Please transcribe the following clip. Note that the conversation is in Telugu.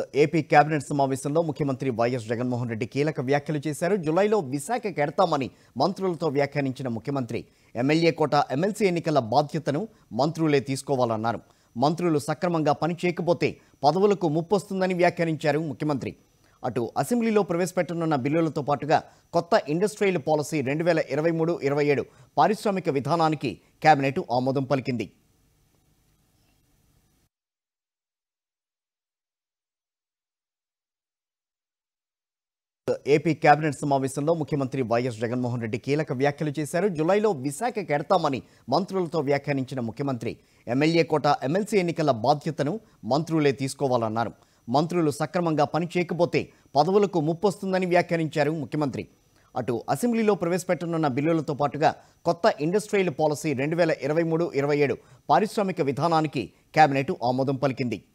ఏపీ కేబినెట్ సమావేశంలో ముఖ్యమంత్రి వైఎస్ జగన్మోహన్ రెడ్డి కీలక వ్యాఖ్యలు చేశారు జులైలో విశాఖ కెడతామని మంత్రులతో వ్యాఖ్యానించిన ముఖ్యమంత్రి ఎమ్మెల్యే కోట ఎమ్మెల్సీ ఎన్నికల బాధ్యతను మంత్రులే తీసుకోవాలన్నారు మంత్రులు సక్రమంగా పని చేయకపోతే పదవులకు ముప్పొస్తుందని వ్యాఖ్యానించారు ముఖ్యమంత్రి అటు అసెంబ్లీలో ప్రవేశపెట్టనున్న బిల్లులతో పాటుగా కొత్త ఇండస్ట్రియల్ పాలసీ రెండు వేల ఇరవై మూడు ఇరవై ఏడు పారిశ్రామిక విధానానికి కేబినెట్ ఆమోదం పలికింది ఏపీ కేబినెట్ సమావేశంలో ముఖ్యమంత్రి వైఎస్ జగన్మోహన్ రెడ్డి కీలక వ్యాఖ్యలు చేశారు జులైలో విశాఖ కెడతామని మంత్రులతో వ్యాఖ్యానించిన ముఖ్యమంత్రి ఎమ్మెల్యే కోట ఎమ్మెల్సీ ఎన్నికల బాధ్యతను మంత్రులే తీసుకోవాలన్నారు మంత్రులు సక్రమంగా పని చేయకపోతే పదవులకు ముప్పొస్తుందని వ్యాఖ్యానించారు ముఖ్యమంత్రి అటు అసెంబ్లీలో ప్రవేశపెట్టనున్న బిల్లులతో పాటుగా కొత్త ఇండస్ట్రియల్ పాలసీ రెండు వేల ఇరవై మూడు ఇరవై ఏడు పారిశ్రామిక విధానానికి కేబినెట్ ఆమోదం పలికింది